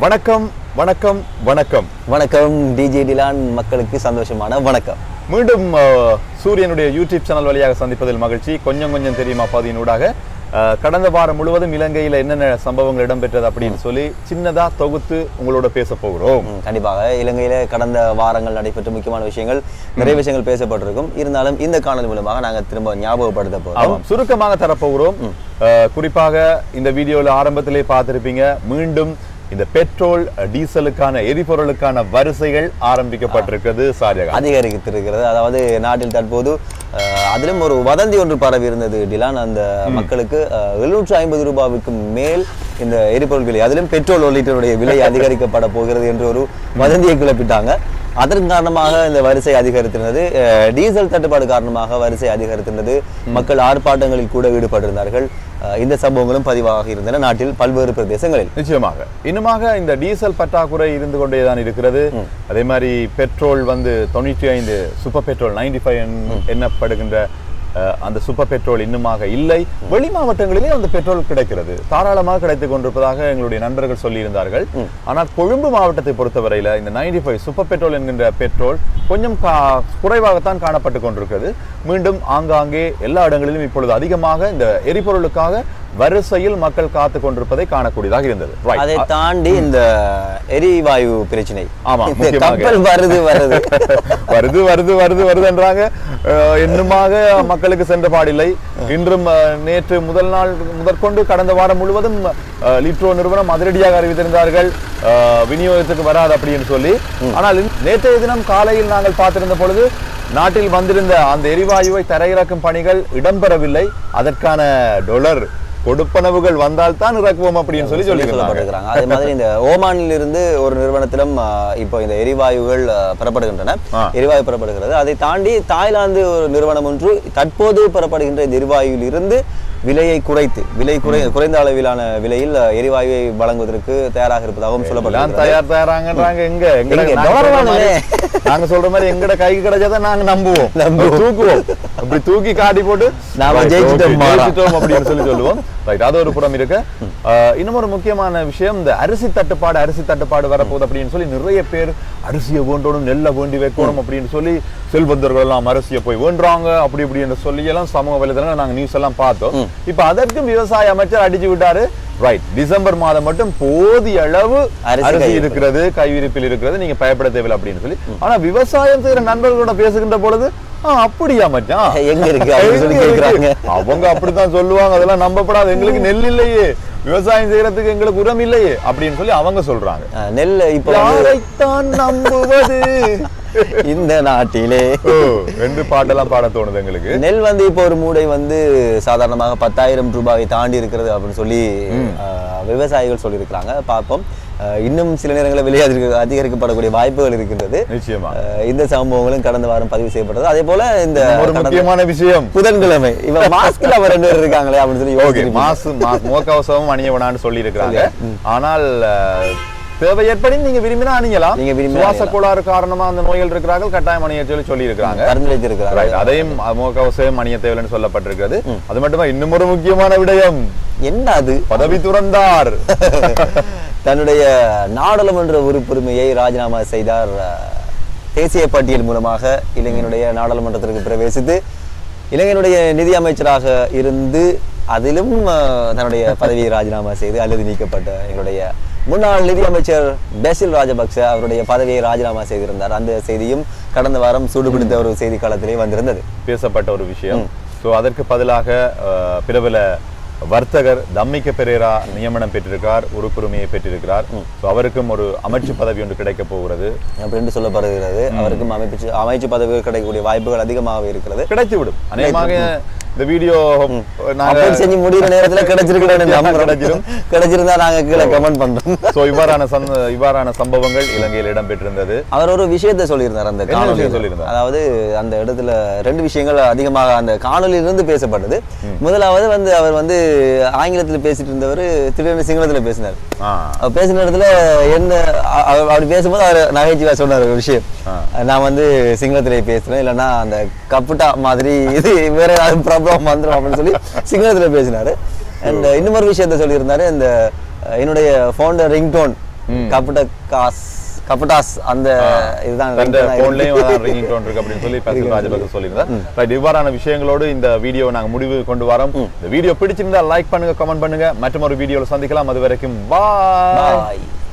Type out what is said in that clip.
வணக்கம் வணக்கம் வணக்கம் வணக்கம் டிஜே டிலான் மக்களுக்கு சந்தோஷமான வணக்கம் மீண்டும் அஹ், சூரியனுடைய யூடியூப் சேனல் வழியாக சந்திப்பதில் மகிழ்ச்சி கொஞ்சம் கொஞ்சம் தெரியுமா பாதியினூடாக அஹ், கடந்த வாரம் முழுவதும் இலங்கையில என்னென்ன சம்பவங்கள் இடம்பெற்றது அப்படின்னு சொல்லி சின்னதா தொகுத்து உங்களோட பேச போகிறோம் ம், கண்டிப்பாக இலங்கையில கடந்த வாரங்கள் நடைபெற்ற முக்கியமான விஷயங்கள் நிறைய விஷயங்கள் பேசப்பட்டிருக்கும் இருந்தாலும் இந்த காணொலி மூலமாக நாங்க திரும்ப ஞாபகப்படுத்த போறோம் ஆமாம் சுருக்கமாக தரப்போகிறோம் அஹ், குறிப்பாக இந்த வீடியோல ஆரம்பத்திலே பார்த்திருப்பீங்க மீண்டும் இந்த பெட்ரோல் டீசலுக்கான எரிபொருளுக்கான வரிசைகள் ஆரம்பிக்கப்பட்டிருக்கிறது சாரியகா அதிகரித்திருக்கிறது அதாவது நாட்டில் தற்போது அஹ், அதிலும் ஒரு வதந்தி ஒன்று பரவி இருந்தது டிலான் அந்த மக்களுக்கு எழுநூற்று ஐம்பது ரூபாய்க்கு மேல் இந்த எரிபொருள் விலை அதிலும் பெட்ரோல் ஒரு லிட்டருடைய விலை அதிகரிக்கப்பட போகிறது என்று ஒரு வதந்தியை கிளப்பிட்டாங்க அதன் காரணமாக இந்த வரிசை அதிகரித்திருந்தது அஹ், டீசல் தட்டுப்பாடு காரணமாக வரிசை அதிகரித்திருந்தது மக்கள் ஆர்ப்பாட்டங்களில் கூட ஈடுபட்டிருந்தார்கள் அஹ், இந்த சம்பவங்களும் பதிவாக இருந்தன நாட்டில் பல்வேறு பிரதேசங்களில் நிச்சயமாக இன்னுமாக இந்த டீசல் பற்றாக்குறை இருந்து கொண்டே தான் இருக்கிறது அதே மாதிரி பெட்ரோல் வந்து தொண்ணூற்றி ஐந்து சூப்பர் பெட்ரோல் நைன்டி ஃபைவ் எண்ணப்படுகின்ற அஹ், அந்த சூப்பர் பெட்ரோல் இன்னுமாக இல்லை வெளி மாவட்டங்களிலே அந்த பெட்ரோல் கிடைக்கிறது தாராளமாக கிடைத்துக் கொண்டிருப்பதாக எங்களுடைய நண்பர்கள் சொல்லியிருந்தார்கள் ஆனால் கொழும்பு மாவட்டத்தை பொறுத்தவரையில இந்த நைன்டி ஃபைவ் சூப்பர் பெட்ரோல் என்கின்ற பெட்ரோல் கொஞ்சம் கா- குறைவாகத்தான் காணப்பட்டு கொண்டிருக்கிறது மீண்டும் ஆங்காங்கே எல்லா இடங்களிலும் இப்பொழுது அதிகமாக இந்த எரிபொருளுக்காக வரிசையில் மக்கள் காத்து கொண்டிருப்பதை காணக்கூடியதாக இருந்தது Right. அதை தாண்டி இந்த எரிவாயு பிரச்சனை ஆமா, இந்த முக்கியமாக. கப்பல் வருது வருது வருது வருது வருது வருதுன்றாங்க அஹ், இன்னுமாக மக்களுக்கு சென்ற பாடில்லை இன்றும் அஹ், நேற்று முதல் நாள் முதற்கொண்டு கடந்த வாரம் முழுவதும் அஹ், லிட்ரோ நிறுவனம் அதிரடியாக அறிவித்திருந்தார்கள் அஹ், விநியோகத்துக்கு வராது அப்படின்னு சொல்லி ஆனால் இன்- நேற்றைய தினம் காலையில் நாங்கள் பார்த்திருந்த பொழுது நாட்டில் வந்திருந்த அந்த எரிவாயுவை தரையிறக்கும் பணிகள் இடம்பெறவில்லை அதற்கான டொலர் கொடுப்பனவுகள் வந்தால் தான் இறக்குவோம் அப்படின்னு சொல்லி சொல்லியிருந்தாங்க சொல்லப்பட்டிருக்கிறாங்க அதே மாதிரி இந்த ஓமானில் இருந்து ஒரு நிறுவனத்திலும் ஆ, இப்போ இந்த எரிவாயுகள் ஆ, பெறப்படுகின்றன ஆ. எரிவாயு பெறப்படுகிறது அதை தாண்டி தாய்லாந்து ஒரு நிறுவனம் ஒன்று தற்போது பெறப்படுகின்ற இந்த எரிவாயுவில் இருந்து விலையை குறைத்து விலை குறை குறைந்த அளவிலான விலையில் ஆ, எரிவாயுவை வழங்குவதற்கு தயாராக இருப்பதாகவும் எல்லாம் சொல்லப்பட்டிருக்கிறது தயார் தயாராங்கன்றாங்க எங்க எங்கட எங்க? நாங்க சொல்ற டொலர் மாதிரி- நாங்க சொல்ற மாதிரி எங்கட கைக்கு கிடைச்சாதான் நாங்க நம்புவோம் நம்புவோம். தூக்குவோம் அப்படி தூக்கி காட்டி போட்டு நாம right, ஜெயிச்சிட்டோம் okay, மாறா. ஜெயிச்சிட்டோம் அப்படின்னு சொல்லி சொல்லுவோம் ரைட் அது ஒரு புறம் இருக்கு ஆஹ், இன்னும் ஒரு முக்கியமான விஷயம் இந்த அரிசி தட்டுப்பாடு அரிசி தட்டுப்பாடு வரப்போகுது அப்படின்னு சொல்லி நிறைய பேர் அரிசியை வேண்டணும் நெல்லை வேண்டி வைக்கணும் அப்படின்னு சொல்லி செல்வந்தர்கள் எல்லாம் அரிசியை போய் வேண்டுறாங்க அப்படி இப்படி என்று சொல்லி எல்லாம் சமூக வலைதளங்கள் நாங்க நியூஸ் எல்லாம் பார்த்தோம் இப்ப அதற்கும் விவசாய அமைச்சர் அடிச்சு விட்டாரு ரைட் டிசம்பர் மாதம் மட்டும் போதிய அளவு அரிசி அரிசி கையிருப்பு. இருக்கிறது கைவிரிப்பில் இருக்கிறது நீங்க பயப்பட தேவையில்லை அப்படின்னு சொல்லி ஆனா விவசாயம் செய்யற நண்பர்களோட பேசுகின்ற பொழுது "ஆ, அப்படியா மச்சான் எங்க இருக்கு அப்படின்னு சொல்லி எங்க இருக்கு?" கேக்குறாங்க. அவங்க அப்படித்தான் சொல்லுவாங்க அதெல்லாம் நம்பப்படாது எங்களுக்கு நெல் இல்லையே விவசாயம் செய்யறதுக்கு எங்களுக்கு உரம் இல்லையே அப்படின்னு சொல்லி அவங்க சொல்றாங்க ஆ, நெல் இப்போ வந்து யாரைத்தான் நம்புவது இந்த நாட்டிலே ஓ, ரெண்டு பாட்டெல்லாம் பாட தோணுது எங்களுக்கு நெல் வந்து இப்போ ஒரு மூடை வந்து சாதாரணமாக பத்தாயிரம் ரூபாயை தாண்டி இருக்கிறது அப்படின்னு சொல்லி ஆஹ், விவசாயிகள் சொல்லியிருக்கிறாங்க பார்ப்போம் ஆஹ், இன்னும் சில நேரங்களில் விலை அதிகரிக்க அதிகரிக்கப்படக்கூடிய வாய்ப்புகள் இருக்கின்றது நிச்சயமா ஆஹ், இந்த சம்பவங்களும் கடந்த வாரம் பதிவு செய்யப்பட்டது அதே போல இந்த ஒரு கடந்த முக்கியமான விஷயம் புதன்கிழமை இவன் மாஸ்க்ல அவர் ரெண்டு பேர் இருக்காங்களே அப்படின்னு சொல்லி ஓகே யோசிச்சிருப்பீங்க. மாசு மா- முகக்கவசமும் அணிய வேணாம்னு சொல்லி இருக்கிறாங்க ஆனால் அஹ், தேவை ஏற்படி நீங்க விரும்பினா அணியலாம் நீங்க விரும்பினா சுவாச அணியலாம். கோளாறு காரணமா அந்த நோய்கள் இருக்கிறார்கள் கட்டாயம் அணிய சொல்லி சொல்லி இருக்கிறாங்க பரிந்துரைத்திருக்கிறார்கள் Right. அதையும் அஹ், முகக்கவசம் அணிய தேவைன்னு சொல்லப்பட்டிருக்கிறது அது மட்டுமா இன்னும் ஒரு முக்கியமான விடயம் என்ன அது பதவி துறந்தார் தன்னுடைய நாடாளுமன்ற உறுப்புரிமையை ராஜினாமா செய்தார் அஹ், தேசிய பட்டியல் மூலமாக இலங்கையினுடைய நாடாளுமன்றத்திற்கு பிரவேசித்து இலங்கையினுடைய நிதி அமைச்சராக இருந்து அதிலும் அஹ், தன்னுடைய பதவியை ராஜினாமா செய்து அல்லது நீக்கப்பட்ட எங்களுடைய முன்னாள் நிதி அமைச்சர் பெசில் ராஜபக்ச அவருடைய பதவியை ராஜினாமா செய்திருந்தார் அந்த செய்தியும் கடந்த வாரம் சூடுபிடித்த ஒரு செய்தி காலத்திலே வந்திருந்தது பேசப்பட்ட ஒரு விஷயம் சோ அதற்கு பதிலாக அஹ், பிரபல வர்த்தகர் தம்மிக்க பெரேரா நியமனம் பெற்றிருக்கிறார் உறுப்புரிமையை பெற்றிருக்கிறார் சோ அவருக்கும் ஒரு அமைச்சு பதவி ஒன்று கிடைக்க போகிறது அப்படின்னு சொல்லப்படுகிறது அவருக்கும் அமைச்சு அமைச்சு பதவிகள் கிடைக்கக்கூடிய வாய்ப்புகள் அதிகமாக இருக்கிறது கிடைத்து விடும் அநேகமாக இந்த வீடியோ நாங்க அப்போது செஞ்சு முடிகிற நேரத்துல கிடைச்சிருக்கிறேன் கிடைச்சிரும். கிடைச்சிரும் கிடைச்சிருந்தா நாங்க கீழே கமெண்ட் பண்றோம் சோ இவ்வாறான சந்த இவ்வாறான சம்பவங்கள் இலங்கையில் இடம்பெற்றிருந்தது அவர் ஒரு விஷயத்தை சொல்லியிருந்தார் அந்த என்ன காணொலியில். விஷயம் சொல்லியிருந்தார்? அதாவது அந்த இடத்துல ரெண்டு விஷயங்கள் அதிகமாக அந்த காணொலியிலிருந்து பேசப்பட்டது முதலாவது வந்து அவர் வந்து ஆங்கிலத்துல பேசிட்டு இருந்தவர் திடீர்னு சிங்களத்துல பேசினார் ஆ அவர் பேசின இடத்துல என்ன அ- அவர் அப்படி பேசும்போது அவர் நகைச்சுவையா சொன்னார் ஒரு விஷயம் நான் வந்து சிங்களத்திலே பேசுறேன் இல்லைன்னா அந்த கப்புட்டா மாதிரி இது வேற ஏதாவது ப்ராப்ளம் வந்துடும் அப்படின்னு சொல்லி சிங்களத்துல பேசினாரு அண்ட் இன்னொரு விஷயத்த சொல்லியிருந்தாரு இந்த அஹ், என்னுடைய ஃபோன் ரிங்டோன் கபட காஸ் கபடாஸ் அந்த இதுதான் தந்த ringtone ஆ இருக்கு. போன்லயும் அதான் ரிங்கிங் டோன் இருக்கு அப்படின்னு சொல்லி பேசல் ராஜபக்த சொல்லியிருந்தார் ரைட் இவ்வாறான விஷயங்களோடு இந்த வீடியோ நாங்க முடிவு கொண்டு வரோம் இந்த வீடியோ பிடிச்சிருந்தா லைக் பண்ணுங்க கமெண்ட் பண்ணுங்க மற்றும் ஒரு வீடியோல சந்திக்கலாம் அது வரைக்கும் பாய் Bye.